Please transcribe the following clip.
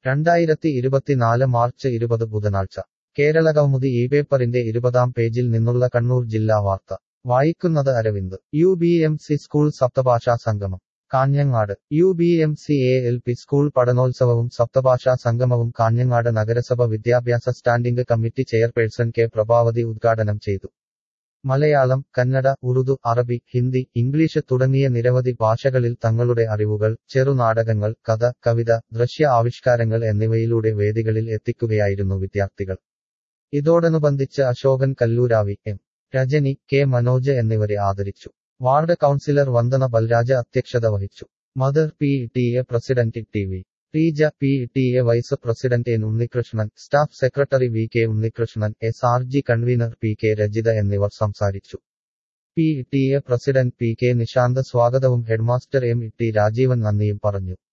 രണ്ടായിരത്തി ഇരുപത്തിനാല് മാർച്ച് ഇരുപത് ബുധനാഴ്ച കേരള കൗമുദി ഈ പേപ്പറിന്റെ ഇരുപതാം പേജിൽ നിന്നുള്ള കണ്ണൂർ ജില്ലാ വാർത്ത വായിക്കുന്നത് Aravind U B M C school സപ്തഭാഷാ സംഗമം Kanhangad U B M C A L P school പഠനോത്സവവും സപ്തഭാഷാ സംഗമവും കാഞ്ഞങ്ങാട് നഗരസഭ വിദ്യാഭ്യാസ standing committee chairperson K Prabhavathi ഉദ്ഘാടനം ചെയ്തു മലയാളം കന്നഡ ഉറുദു അറബി ഹിന്ദി ഇംഗ്ലീഷ് തുടങ്ങിയ നിരവധി ഭാഷകളിൽ തങ്ങളുടെ അറിവുകൾ ചെറുനാടകങ്ങൾ കഥ കവിത ദൃശ്യ ആവിഷ്കാരങ്ങൾ എന്നിവയിലൂടെ വേദികളിൽ എത്തിക്കുകയായിരുന്നു വിദ്യാർത്ഥികൾ ഇതോടനുബന്ധിച്ച് അശോകൻ കല്ലൂരാവി എം രജനി കെ മനോജ് എന്നിവരെ ആദരിച്ചു വാർഡ് കൗൺസിലർ വന്ദന ബൽരാജ അധ്യക്ഷത വഹിച്ചു mother P T A president T V Reeja P T A vice president N Unnikrishnan staff secretary V K Unnikrishnan S R G convener P K Rajitha എന്നിവർ സംസാരിച്ചു P T A president P K Nishanth സ്വാഗതവും headmaster M T Rajeevan നന്ദിയും പറഞ്ഞു